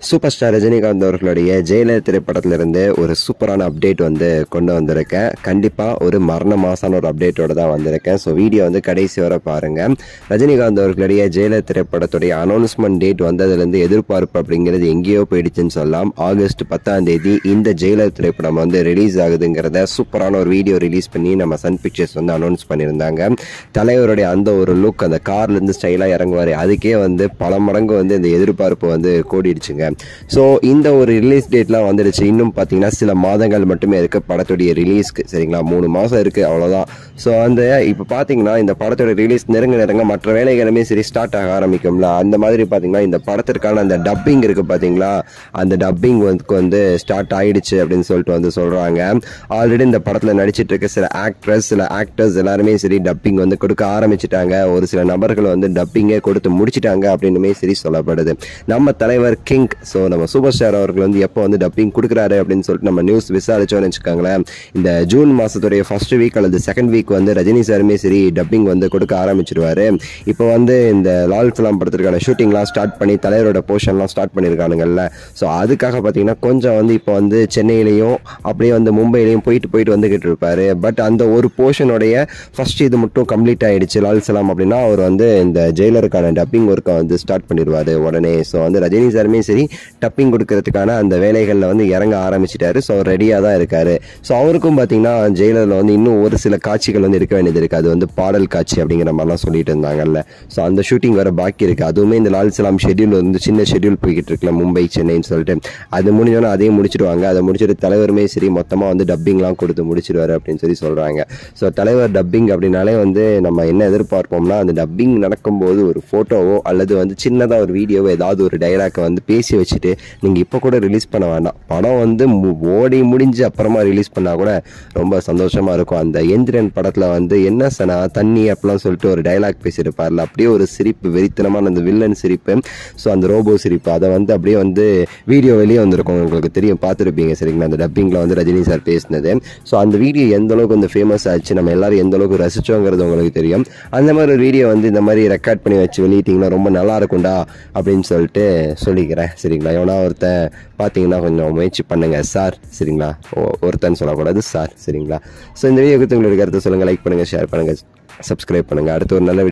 super star Rajinikanth அவர்களுடைய Jailer திரைப்படத்திலிருந்து ஒரு சூப்பரான அப்டேட் வந்து கொண்டு வந்திருக்கேன் கண்டிப்பாக ஒரு மரண மாசான ஒரு அப்டேட்டோட தான் வந்திருக்கேன் ஸோ வீடியோ வந்து கடைசி வரை பாருங்க ரஜினிகாந்த் அவர்களுடைய ஜெயிலர் திரைப்படத்துடைய அனௌன்ஸ்மெண்ட் டேட் வந்ததுலேருந்து எதிர்பார்ப்பு அப்படிங்கிறது எங்கேயோ போயிடுச்சுன்னு சொல்லலாம் ஆகஸ்ட் பத்தாம் தேதி இந்த ஜெயிலர் திரைப்படம் வந்து ரிலீஸ் ஆகுதுங்கிறத சூப்பரான ஒரு வீடியோ ரிலீஸ் பண்ணி நம்ம சன் பிக்சர்ஸ் வந்து அனௌன்ஸ் பண்ணியிருந்தாங்க தலைவருடைய அந்த ஒரு லுக் அந்த கார்லேருந்து ஸ்டைலாக இறங்குவார் அதுக்கே வந்து பல மடங்கு வந்து இந்த எதிர்பார்ப்பு வந்து கூடிடுச்சுங்க ஸோ இந்த ஒரு ரிலீஸ் டேட்லாம் வந்துடுச்சு இன்னும் பார்த்தீங்கன்னா சில மாதங்கள் மட்டுமே இருக்கு படத்துடைய ரிலீஸ்க்கு சரிங்களா மூணு மாதம் இருக்கு அவ்வளோதான் ஸோ அந்த இப்போ பார்த்தீங்கன்னா இந்த படத்தோட ரிலீஸ் நெருங்க நெருங்க மற்ற வேலைகளுமே சரி ஸ்டார்ட் ஆக ஆரம்பிக்கும்ல அந்த மாதிரி பார்த்தீங்கன்னா இந்த படத்திற்கான அந்த டப்பிங் இருக்கு பார்த்தீங்களா அந்த டப்பிங் வந்து வந்து ஸ்டார்ட் ஆயிடுச்சு அப்படின்னு சொல்லிட்டு வந்து சொல்றாங்க ஆல்ரெடி இந்த படத்தில் நடிச்சிட்டு இருக்க சில ஆக்ட்ரஸ் சில ஆக்டர்ஸ் எல்லாருமே சரி டப்பிங் வந்து கொடுக்க ஆரம்பிச்சிட்டாங்க ஒரு சில நபர்கள் வந்து டப்பிங்கே கொடுத்து முடிச்சிட்டாங்க அப்படின்னுமே சரி சொல்லப்படுது நம்ம தலைவர் கிங் ஸோ நம்ம சூப்பர் ஸ்டார் அவர்கள் வந்து எப்போ வந்து டப்பிங் கொடுக்குறாரு அப்படின்னு சொல்லிட்டு நம்ம நியூஸ் விசாரிச்சோம்னு வச்சுக்கோங்களேன் இந்த ஜூன் மாதத்துடைய ஃபர்ஸ்ட் வீக் அல்லது செகண்ட் வீக் வந்து ரஜினி சாருமே சரி டப்பிங் வந்து கொடுக்க ஆரம்பிச்சிருவாரு இப்போ வந்து இந்த லால் சலாம் படத்திற்கான ஷூட்டிங்லாம் ஸ்டார்ட் பண்ணி தலைவரோட போர்ஷன்லாம் ஸ்டார்ட் பண்ணியிருக்கானுங்கல்ல ஸோ அதுக்காக பார்த்தீங்கன்னா கொஞ்சம் வந்து இப்போ வந்து சென்னையிலையும் அப்படியே வந்து மும்பையிலையும் போயிட்டு போயிட்டு வந்துகிட்டு இருப்பாரு பட் அந்த ஒரு போர்ஷனுடைய ஃபர்ஸ்ட் இது மட்டும் கம்ப்ளீட் ஆயிடுச்சு லால் சலாம் அப்படின்னா அவர் வந்து இந்த ஜெயிலருக்கான டப்பிங் ஒர்க்கை வந்து ஸ்டார்ட் பண்ணிடுவார் உடனே ஸோ வந்து ரஜினி சாருமே சரி டப்பிங் கொடுக்கறதுக்கான அந்த வேலைகளில் வந்து இறங்க ஆரம்பிச்சிட்டாரு ஸோ ரெடியாக தான் இருக்காரு ஸோ அவருக்கும் பார்த்தீங்கன்னா ஜெயிலரில் வந்து இன்னும் ஒரு சில காட்சிகள் வந்து இருக்க வேண்டியது இருக்குது அது வந்து பாடல் காட்சி அப்படிங்கிற மாதிரிலாம் சொல்லிட்டு இருந்தாங்கல்ல ஸோ அந்த ஷூட்டிங் வர பாக்கி இருக்குது அதுவுமே இந்த லால் சலாம் ஷெட்யூல் வந்து சின்ன ஷெட்யூல் போய்கிட்டு இருக்குல்ல மும்பை சென்னைன்னு சொல்லிட்டு அது முடிஞ்சோன்னா அதையும் முடிச்சிடுவாங்க அதை முடிச்சிட்டு தலைவருமே சரி மொத்தமாக வந்து டப்பிங்லாம் கொடுத்து முடிச்சிடுவாரு அப்படின்னு சொல்லி சொல்கிறாங்க ஸோ தலைவர் டப்பிங் அப்படின்னாலே வந்து நம்ம என்ன எதிர்பார்ப்போம்னா அந்த டப்பிங் நடக்கும்போது ஒரு ஃபோட்டோவோ அல்லது வந்து சின்னதாக ஒரு வீடியோவோ ஏதாவது ஒரு டைலாக்கை வந்து பேசி வச்சுட்டு நீங்கள் இப்போ கூட ரிலீஸ் பண்ண வேண்டாம் படம் வந்து மு- ஓடி முடிஞ்சு அப்புறமா ரிலீஸ் பண்ணால் கூட ரொம்ப சந்தோஷமாக இருக்கும் அந்த எந்திரன் படத்தில் வந்து என்ன சனா தண்ணி அப்படிலாம் சொல்லிட்டு ஒரு டைலாக் பேசியிருப்பார்ல அப்படியே ஒரு சிரிப்பு வெறித்தனமான அந்த வில்லன் சிரிப்பு ஸோ அந்த ரோபோ சிரிப்பு அதை வந்து அப்படியே வந்து வீடியோ வெளியே வந்திருக்கும் உங்களுக்கு தெரியும் பார்த்துருப்பீங்க சரிங்களா அந்த டப்பிங்கில் வந்து ரஜினி சார் பேசினது ஸோ அந்த வீடியோ எந்த அளவுக்கு வந்து ஃபேமஸ் ஆச்சு நம்ம எல்லாரும் எந்த அளவுக்கு ரசிச்சோங்கிறது உங்களுக்கு தெரியும் அந்த மாதிரி ஒரு வீடியோ வந்து இந்த மாதிரி ரெக்கார்ட் பண்ணி வச்சு வெளியிட்டீங்கன்னா ரொம்ப நல்லா இருக்கும்டா அப்படின்னு சொல்லிட்டு சொல்லிக்கிறேன் சரிங்களா எவனா ஒருத்தன் பார்த்தீங்கன்னா கொஞ்சம் முயற்சி பண்ணுங்க சார் சரிங்களா ஒ- ஒருத்தன் சொல்லக்கூடாது சார் சரிங்களா ஸோ இந்த வீடியோ குறித்து உங்களுக்கு கருத்து சொல்லுங்கள் லைக் பண்ணுங்கள் ஷேர் பண்ணுங்கள் சப்ஸ்கிரைப் பண்ணுங்கள் அடுத்த ஒரு நல்ல